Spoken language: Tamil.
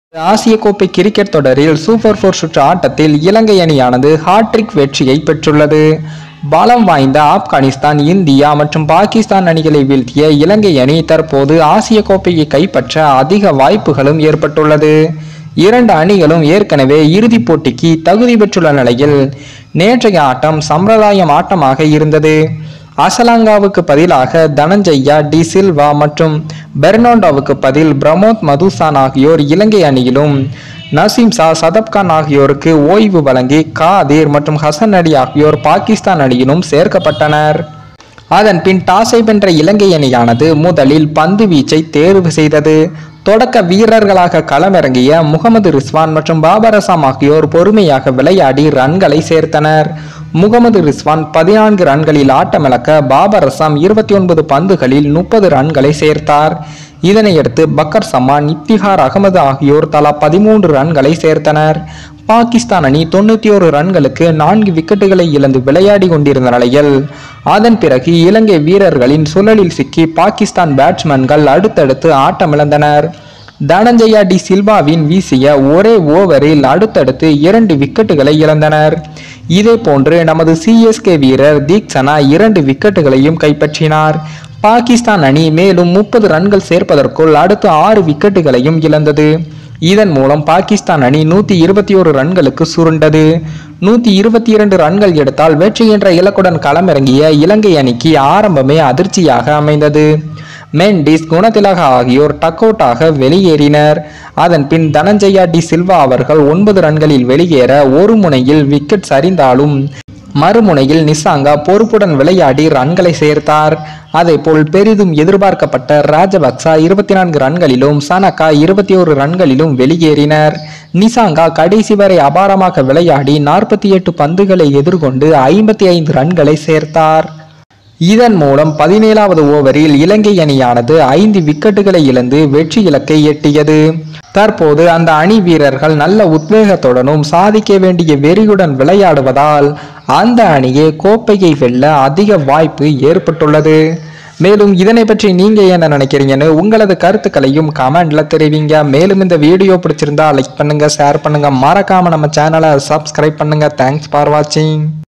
ஆசிய கோப்பை கிரிக்கெட் தொடரில் சூப்பர் போர் சுற்று ஆட்டத்தில் இலங்கை அணியானது ஹாட்ரிக் வெற்றியை பெற்றுள்ளது பலம் வாய்ந்த ஆப்கானிஸ்தான் இந்தியா மற்றும் பாகிஸ்தான் அணிகளை வீழ்த்திய இலங்கை அணி தற்போது ஆசிய கோப்பையை கைப்பற்ற அதிக வாய்ப்புகளும் ஏற்பட்டுள்ளது இரண்டு அணிகளும் ஏற்கனவே இறுதிப் போட்டிக்கு தகுதி பெற்றுள்ள நிலையில் நேற்றைய ஆட்டம் சம்பிரதாயம் ஆட்டமாக இருந்தது அசலாங்காவுக்கு பதிலாக தனஞ்சய்யா டி சில்வா மற்றும் பெர்னாண்டோவுக்கு பதில் பிரமோத் மதுசான் ஆகியோர் இலங்கை அணியிலும் நசீம் ஷா சதப் கான் ஆகியோருக்கு ஓய்வு வழங்கி காதீர் மற்றும் ஹசன் அலி ஆகியோர் பாகிஸ்தான் அணியிலும் சேர்க்கப்பட்டனர் அதன் பின் டாஸை வென்ற இலங்கை அணியானது முதலில் பந்து வீச்சை தேர்வு செய்தது தொடக்க வீரர்களாக களமிறங்கிய முகமது ரிஸ்வான் மற்றும் பாபர் அசாம் ஆகியோர் பொறுமையாக விளையாடி ரன்களை சேர்த்தனர் முகமது ரிஸ்வான் பதினான்கு ரன்களில் ஆட்டமிழக்க பாபர் அசாம் இருபத்தி ஒன்பது பந்துகளில் முப்பது ரன்களை சேர்த்தார் இதனையடுத்து பக்கர் சமான் இப்திஹார் அகமது ஆகியோர் தலா பதிமூன்று ரன்களை சேர்த்தனர் பாகிஸ்தான் அணி தொண்ணூத்தி ஒரு ரன்களுக்கு நான்கு விக்கெட்டுகளை இழந்து விளையாடி கொண்டிருந்த நிலையில் அதன் பிறகு இலங்கை வீரர்களின் சுழலில் சிக்கி பாகிஸ்தான் பேட்ஸ்மேன்கள் அடுத்தடுத்து ஆட்டமிழந்தனர் தனஞ்சயா டி சில்வாவின் வீசிய ஒரே ஓவரில் அடுத்தடுத்து இரண்டு விக்கெட்டுகளை இழந்தனர் இதே போன்று நமது சிஎஸ்கே வீரர் தீக்ஷனா இரண்டு விக்கெட்டுகளையும் கைப்பற்றினார் பாகிஸ்தான் அணி மேலும் முப்பது ரன்கள் சேர்ப்பதற்குள் அடுத்த ஆறு விக்கெட்டுகளையும் இழந்தது இதன் மூலம் பாகிஸ்தான் அணி நூத்தி இருபத்தி ஒரு ரன்களுக்கு சுருண்டது நூத்தி இருபத்தி இரண்டு ரன்கள் எடுத்தால் வெற்றி என்ற இலக்குடன் களமிறங்கிய இலங்கை அணிக்கு ஆரம்பமே அதிர்ச்சியாக அமைந்தது மெண்டிஸ் குணதிலக ஆகியோர் டக் அவுட்டாக வெளியேறினர் அதன் பின் தனஞ்சயா டி சில்வா அவர்கள் ஒன்பது ரன்களில் வெளியேற ஒரு முனையில் விக்கெட் சரிந்தாலும் மறுமுனையில் நிசாங்கா பொறுப்புடன் விளையாடி ரன்களை சேர்த்தார் அதேபோல் பெரிதும் எதிர்பார்க்கப்பட்ட ராஜபக்சா இருபத்தி நான்கு ரன்களிலும் சனகா இருபத்தி ஒரு ரன்களிலும் வெளியேறினர் நிசாங்கா கடைசி வரை அபாரமாக விளையாடி நாற்பத்தி எட்டு பந்துகளை எதிர்கொண்டு ஐம்பத்தி ஐந்து ரன்களை சேர்த்தார் இதன் மூலம் பதினேழாவது ஓவரில் இலங்கை அணியானது ஐந்து விக்கெட்டுகளை இழந்து வெற்றி இலக்கை எட்டியது தற்போது அந்த அணி வீரர்கள் நல்ல உத்வேகத்துடனும் சாதிக்க வேண்டிய வெறியுடன் விளையாடுவதால் அந்த அணியே கோப்பையை வெல்ல அதிக வாய்ப்பு ஏற்பட்டுள்ளது மேலும் இதனை பற்றி நீங்க என்ன நினைக்கிறீங்கன்னு உங்களது கருத்துக்களையும் கமெண்ட்ல தெரிவிங்க மேலும் இந்த வீடியோ பிடிச்சிருந்தா லைக் பண்ணுங்க ஷேர் பண்ணுங்க மறக்காம நம்ம சேனலை சப்ஸ்கிரைப் பண்ணுங்க தேங்க்ஸ் ஃபார் வாட்சிங்